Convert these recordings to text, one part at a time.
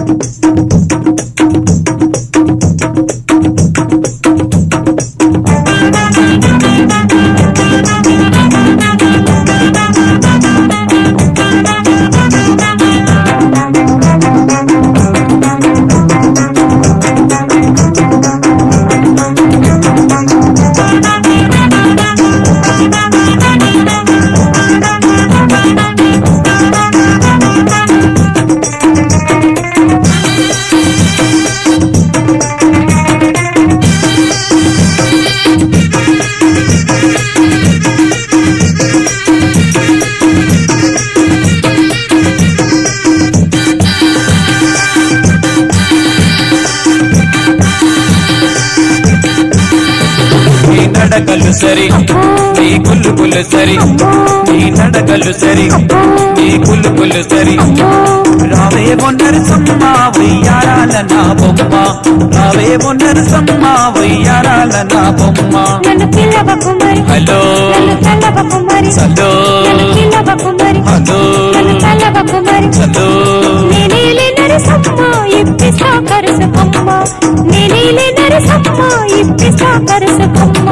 నీ నడకలు సరి నీ కులుకులు సరి నీ నడకలు సరి నీ కులుకులు సరి రావే మొన్నరు సమ్మ వయ్యారాల నా బొమ్మ రావే మొన్నరు సమ్మ వయ్యారాల నా బొమ్మ నన్ను పిల్లవకు మరి హలో నన్ను తల్లవకు మరి హలో నన్ను పిల్లవకు మరి హలో నన్ను తల్లవకు మరి హలో నేనేలే నరసమ్మ ఇప్పిస్తా కరుసకమ్మ నేనేలే నరసమ్మ ఇప్పిస్తా కరుసకమ్మ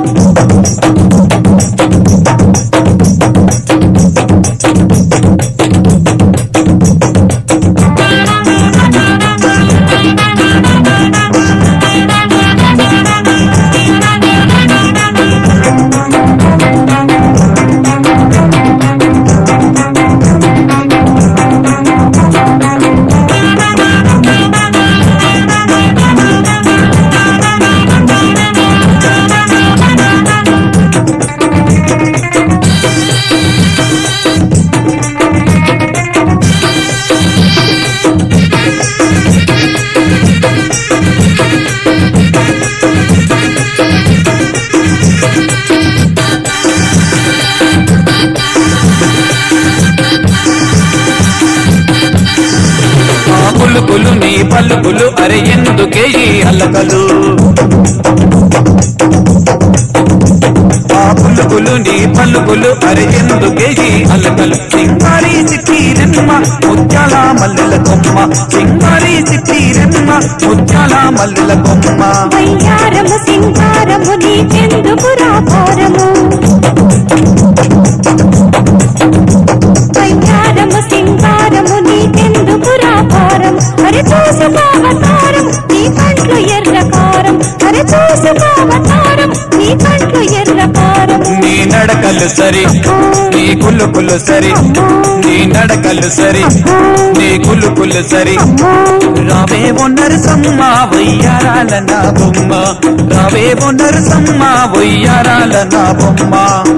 ఆ కులుకులు నీ పలుకులు అరే ఎందుకే ఈ అల్లకలు ఆ పులుకులు నీ పలుకులు అరే ఎందుకే ఈ అల్లకలు సింగారి చిక్కీరెమ్మ ముత్యాల మల్లెల కొమ్మ సింగారి చిక్కీరెమ్మ ముత్యాల మల్లెల కొమ్మ వయ్యారము సింగారము నీకెందుకు రాపారము వయ్యారము సింగారము నీకెందుకు రాపారం అరే చూసుకోవతారం నీ కంట్లు ఎర్రకారం అరే చూసుకోవతారం నీ కంట్లు ఎర్రకారం నీ నడకలు సరి నీ కులుకులు సరి నీ నడకలు సరి నీ కులుకులు సరి రావే బొన్నరు సమ్మ వయ్యారాల నా బొమ్మ రావే బొన్నరు సమ్మ వయ్యారాల నా బొమ్మ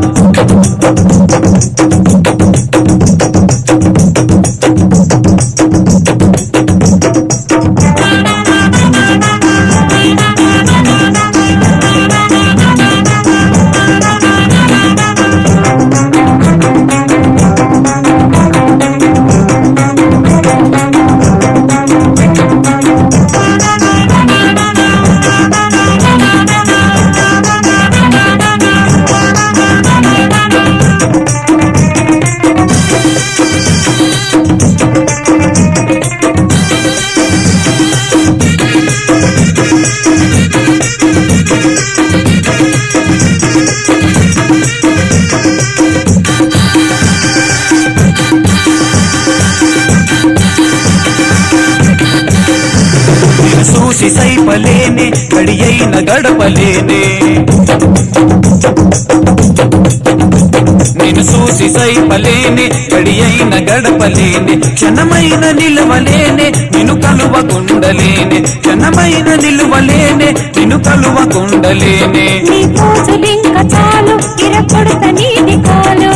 నేను చూసి సైపలేనే గడి అయిన గడపలేనే నేను చూసి సైపలేనే గడి అయిన గడపలేనే క్షణమైన నిలవలేనే నిన్ను కలువకుండలేనే క్షణమైన నిలువలేనే నిన్ను కలువకుండలేనే నీ పోజులింక చాలు ఇరకొడత నీది కాలు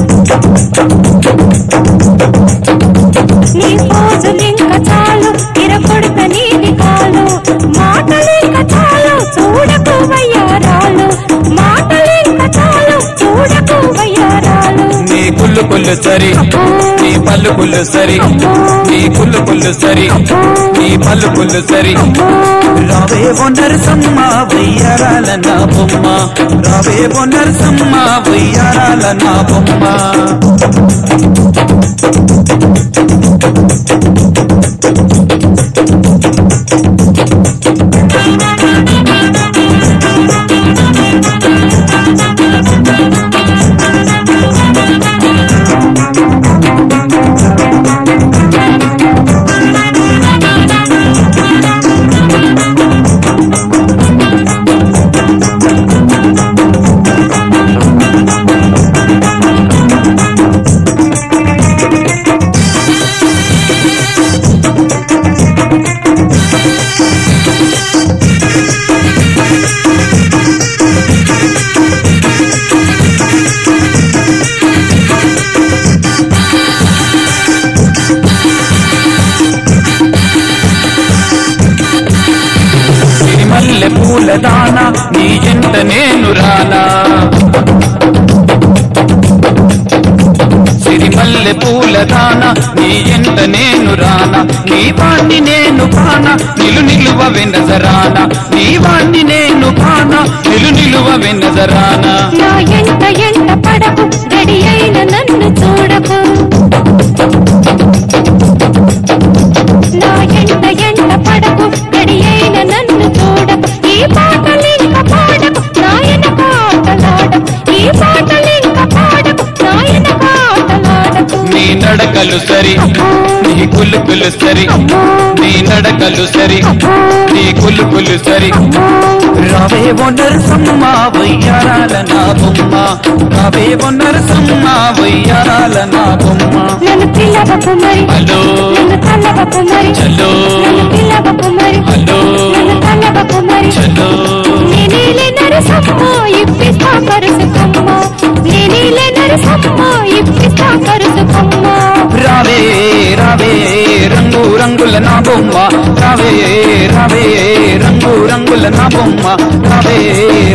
నీ పోజులింక చాలు ఇరకొడత నీది కాలు మాటలింక చాలు చూడకు వయ్యారాలు మాటలింక చాలు చూడకు వయ్యారాలు నీ కుళ్ళు కుళ్ళు సరి నీ పలుకులు సరి నీ కుళ్ళు కుళ్ళు సరి నీ పలుకులు సరి రావే బొన్నరు సమ్మ వయ్యారాల నా బొమ్మ రావే బొన్నరు సమ్మ వయ్యారాల నా బొమ్మ నేను రానా సిరిమల్లె పూల దాన నీ ఎంట నేను రానా నీ వాణ్ణి నేను కాన నిలు నిలువ వెనజరానా నీ వాణ్ణి నేను కాన నిలు నిలువ వెనజరానా నా ఎంట ఎంట పడకు గడి అయిన నన్ను చూడకు నా ఎంట ఎంట పడకు గడి అయిన నన్ను చూడకు ఈ పాటలింక పాడకు నాయన కాటలాడకు ఈ పాటలింక పాడకు నాయన కాటలాడకు నీ నడకలు సరి నీ కులుకులు సరి నీ నడకలు సరి నీ కులుకులు సరి రావే ఒన్నరు సమ్మ వయ్యారాల నా బొమ్మ రావే ఒన్నరు సమ్మ వయ్యారాల నా బొమ్మ నన్ను పిల్లవకు మరి హలో నన్ను తల్లవకు మరి చలో నన్ను పిల్లవకు మరి హలో నన్ను తల్లవకు మరి చలో నేనేలే నరసమ్మ ఇప్పిస్తా కరుసుకమ్మ నేనేలే నరసమ్మ ఇప్పిస్తా కరుసుకమ్మ రావే రావే రంగు రంగుల నా బొమ్మ రావే రావే రంగు రంగుల నా బొమ్మ రావే